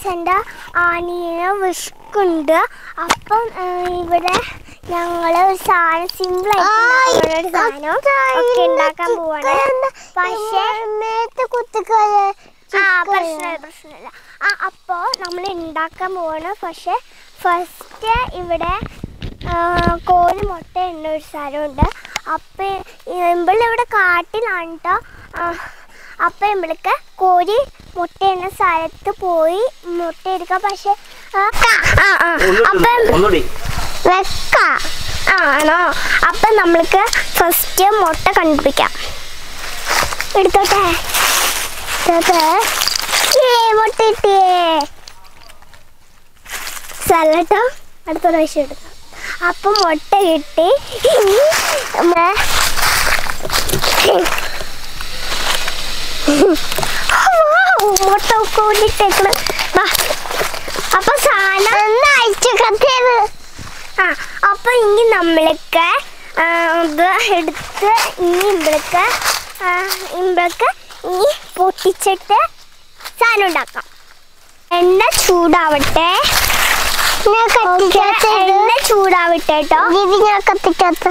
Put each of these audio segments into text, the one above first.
എൻ്റെ ആനീനെ വിഷ്കുണ്ട് അപ്പം ആ, ഇവിടെ ഞങ്ങൾ ഒരു സാധനം സിമ്പിൾ ആയിട്ട് ഒരു സാധനം ഒക്കെ ഉണ്ടാക്കാൻ പോവാണ് പക്ഷേ ആ പ്രശ്നമില്ല പ്രശ്നമില്ല ആ അപ്പോൾ നമ്മൾ ഉണ്ടാക്കാൻ പോവാണ് പക്ഷേ ഫസ്റ്റ് ഇവിടെ ആ, കോഴി മുട്ട എണ്ണ ഒരു സ്ഥലമുണ്ട് അപ്പം ഇമ്പിളിവിടെ കാട്ടിലാണ് കേട്ടോ അപ്പം ഇമ്പിളിക്ക് കോഴി മുട്ട എണ്ണ സ്ഥലത്ത് പോയി മുട്ട എടുക്കാം പക്ഷെ ആ, ആ, ആ. അപ്പം ഒന്നുകൂടി വെക്ക ആണോ അപ്പം നമ്മൾക്ക് ഫസ്റ്റ് മുട്ട കണ്ടുപിടിക്കാം എടുത്തോട്ടെ എടുത്തോട്ടെ ഏ മുട്ട കിട്ടിയേ സല്ലട്ടോ അടുത്ത പ്രാവശ്യം എടുക്കാം അപ്പം മുട്ട കിട്ടി മേ- വൗ, മുട്ട കൂടിട്ടേക്കണ് വാ അപ്പൊ സാധനം അയച്ചു കത്തിയത് ആ അപ്പൊ ഇനി നമ്മൾക്ക് ആ, ഇത് എടുത്ത് ഇനി ഇമ്പളക്ക് ഇമ്പളക്ക് ഇനി പൊട്ടിച്ചിട്ട് സാധനം ഉണ്ടാക്കാം എണ്ണ ചൂടാവട്ടെ ഓക്കേ, എണ്ണ ചൂടാവട്ടെ കേട്ടോ ഞാൻ കത്തിക്കാത്ത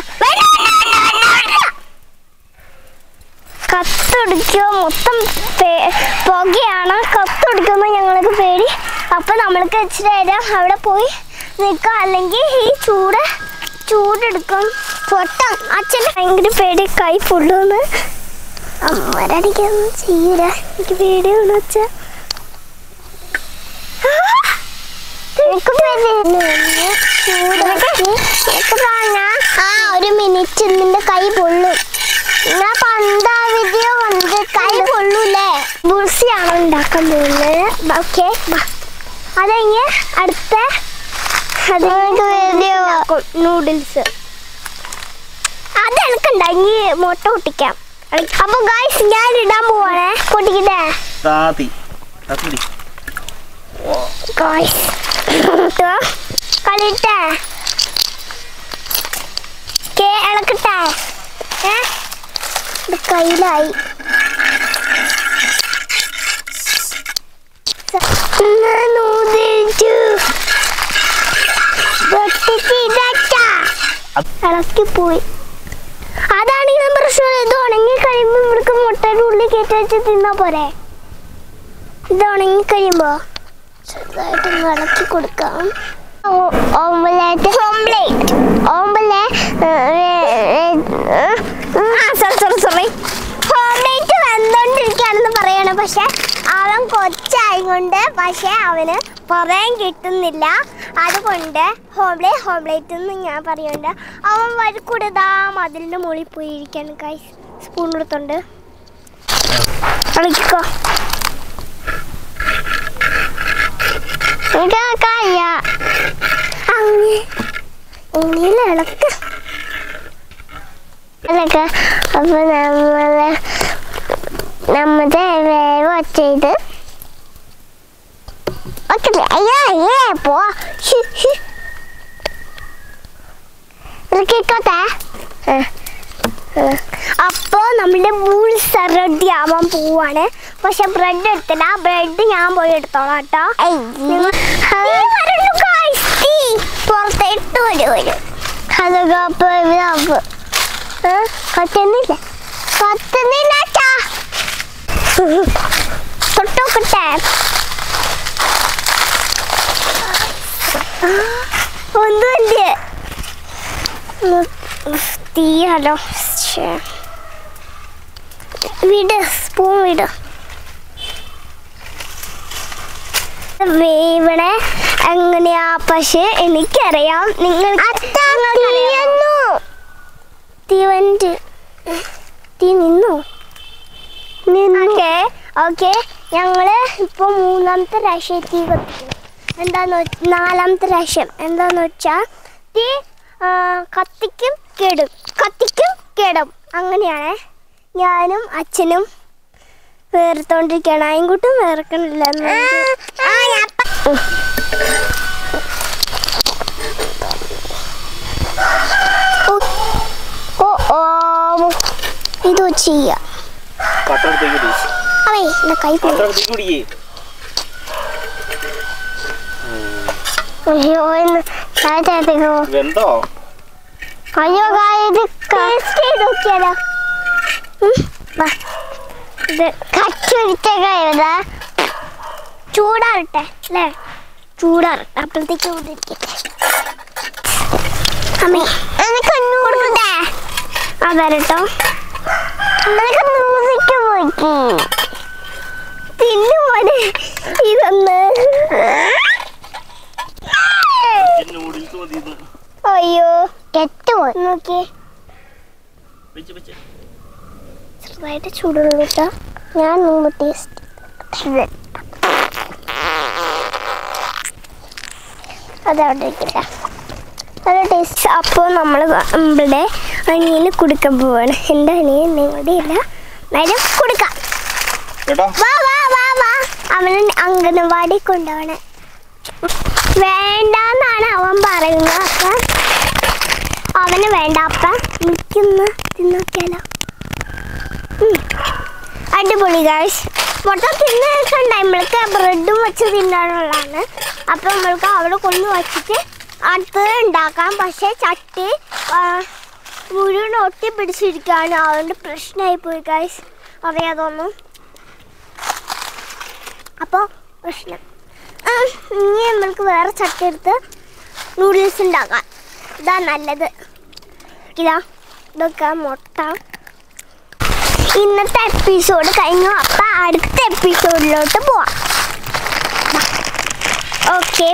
കത്തൊടിക്കോ മൊത്തം പേ- പുകയാണ് കത്തൊടിക്കുമ്പോൾ ഞങ്ങൾക്ക് പേടി അപ്പൊ നമ്മൾക്ക് ഇച്ചിരി നേരം അവിടെ പോയി നിൽക്കാം അല്ലെങ്കിൽ ഈ ചൂട് ചൂടെടുക്കും പൊട്ടം അച്ഛന് ഭയങ്കര പേടി കൈ ഫുള്ളൊന്ന് അമ്മരടിക്കൊന്നും ചെയ്യൂല എനിക്ക് പേടിയാണ് അച്ഛ ആ ഒരു മിനിറ്റ് നിന്റെ കൈ പൊള്ളും ഞാൻ പണ്ടാവിദ്യോ വന്നത് കൈ കൊള്ളൂലേ ബുൾസിയാണ് ഉണ്ടാക്കാൻ പോകുന്നത് ഓക്കെ അതങ്ങ് അടുത്ത നൂഡിൽസ് അത് എനക്കുണ്ടായി മുട്ട പൊട്ടിക്കാം അപ്പൊ ഗായ്സ് ഞാൻ ഇടാൻ പോവാണേ പൊട്ടിക്കട്ടെ താത്തി താത്തി ഗായ്സ് കളിട്ടെ കേ ഇളക്കട്ടെ ഏ ഇത് കയ്യിലായി ഞാൻ ഊതിച്ചു. പൊട്ടിച്ച് ഇതാച്ചാ. ഇളക്കിപ്പോയി അതാണെങ്കിൽ പ്രശ്നം ഇത് ഉണങ്ങി കഴിയുമ്പോ ഇവിടേക്ക് മുട്ടയുടെ ഉള്ളിൽ കയറ്റി വെച്ച് തിന്നാ പോരെ ഇത് ഉണങ്ങി കഴിയുമ്പോ ചെറുതായിട്ട് ഒന്ന് ഇളക്കി കൊടുക്കാം omelette omelette omelette sorry sorry sorry omelette വന്നോണ്ടിരിക്കുകയാണെന്ന് പറയണം പക്ഷെ അവൻ കൊച്ചായതുകൊണ്ട് പക്ഷെ അവന് പറയാൻ കിട്ടുന്നില്ല അതുകൊണ്ട് ഹോംലെ ഹോംലേറ്റ് എന്ന് ഞാൻ പറയുന്നുണ്ട് അവൻ വരിക്കൂടതാ മതിലിൻ്റെ മുകളിൽ പോയി ഇരിക്കാൻ കൈ സ്പൂൺ എടുത്തോണ്ട് കളിക്കോ ഇതാക്കായ അങ്ങനെ ഇങ്ങനെ ഇളക്ക് അതൊക്കെ അപ്പൊ നമ്മള് നമ്മുടെ വേവ് ചെയ്ത് ഓക്കെ അയ്യോ അയ്യേ പോ ഷി, ഷി. ഇറക്കിക്കോട്ടെ ആ, ആ. അപ്പോ നമ്മുടെ ബൂൾസ് റെഡി ആവാൻ പോവാണ് പക്ഷെ ബ്രെഡ് എടുത്തില്ല ബ്രെഡ് ഞാൻ പോയി എടുത്തോളാം കേട്ടോ നിങ്ങൾ- നീ വരൂ guys. നീ പുറത്തേട്ട് വരൂ വരൂ ഹലോ ഗാപ്പ് ഗാപ്പ് കത്തുന്നില്ല കത്തുന്നില്ല അച്ഛാ തൊട്ടോക്കട്ടെ ഒന്നുമില്ല തീയാലോ ശ്ശേ. വിട് സ്പൂൺ വിട് വേവണേ എങ്ങനെയാ പക്ഷെ എനിക്കറിയാം നിങ്ങൾ തീ വന്നിട്ട് തീ നിന്നു ഓക്കെ ഓക്കെ ഞങ്ങള് ഇപ്പൊ മൂന്നാമത്തെ പ്രാവശ്യം തീ കത്തിക്കുന്നു എന്താന്ന് വെച്ച നാലാമത്തെ പ്രാവശ്യം എന്താന്ന് വെച്ചാൽ തീ ആ, കത്തിക്കും കേടും കത്തിക്കും കേടും അങ്ങനെയാണ് ഞാനും അച്ഛനും വേർത്തോണ്ടിരിക്കുകയാണ് അയൻകുട്ടും വേർക്കണില്ല ഓ ഓ ഇത് ചെയ്യാം പട്ടണത്തേക്ക് അവേ എന്റെ കൈ പോയി പട്ടണത്തേക്ക് കുടിയേ അയ്യോ ഇന്ന് ചായത്തേക്കോ വെന്തോ അയ്യോ ഇത് ടേസ്റ്റ് ചെയ്ത് നോക്കിയാലോ ഉം, വാ. ഇത് കച്ചൊരിച്ചതാ ചൂടാറട്ടെ അല്ലേ ചൂടാറട്ടെ അപ്പോഴത്തേക്ക് ചൂടിരിക്കട്ടെ അമ്മേ എനിക്ക് കൊടുക്കട്ടെ അതരട്ടോ നിനക്ക് നൂറിക്ക് പോയിക്ക് തിന്നു മോനെ ഇതൊന്ന് നൂഡിൽസ് മതി ഇത്. അയ്യോ കെട്ടുപോയി നോക്കിയേ വെച്ച് വെച്ച് ചെറുതായിട്ട് ചൂടുള്ള കേട്ടോ ഞാൻ മുമ്പ് ടേസ്റ്റ് അതവിടെ ഇരിക്കില്ല നല്ല ടേസ്റ്റ് അപ്പോൾ നമ്മൾ നമ്മുടെ അനിയന് കൊടുക്കാൻ പോവാണ് എൻ്റെ അനിയൻ നിങ്ങളുടെ ഇല്ല നേരം കൊടുക്കാം കേട്ടോ വാ വാ വാ വാ അവന് അംഗനവാടി കൊണ്ടുപോകണേ വേണ്ടെന്നാണ് അവൻ പറയുന്നത് അപ്പം അവന് വേണ്ട അപ്പം എനിക്കൊന്ന് തിന്നോക്കിയാലോ ഉം. അടിപൊളി ഗായ്സ് മൊത്തം തിന്ന് നമ്മൾക്ക് ബ്രെഡും വെച്ച് തിന്നാനുള്ളതാണ് അപ്പം നമ്മൾക്ക് അവിടെ കൊണ്ട് വച്ചിട്ട് അടുത്തത് ഉണ്ടാക്കാം പക്ഷേ ചട്ടി ആ, മുഴുവൻ ഒട്ടി പിടിച്ചിരിക്കുകയാണ് അതുകൊണ്ട് പ്രശ്നമായി പോയി ഗായ്സ് അറിയാതൊന്നും അപ്പോൾ പ്രശ്നം ആ, ഇനി നമ്മൾക്ക് വേറെ ചട്ടി എടുത്ത് നൂഡിൽസ് ഉണ്ടാക്കാം ഇതാ നല്ലത് ഇതാ ഇതൊക്കെ മുട്ട ഇന്നത്തെ എപ്പിസോഡ് കഴിഞ്ഞു അപ്പം അടുത്ത എപ്പിസോഡിലോട്ട് പോവാം ഓക്കെ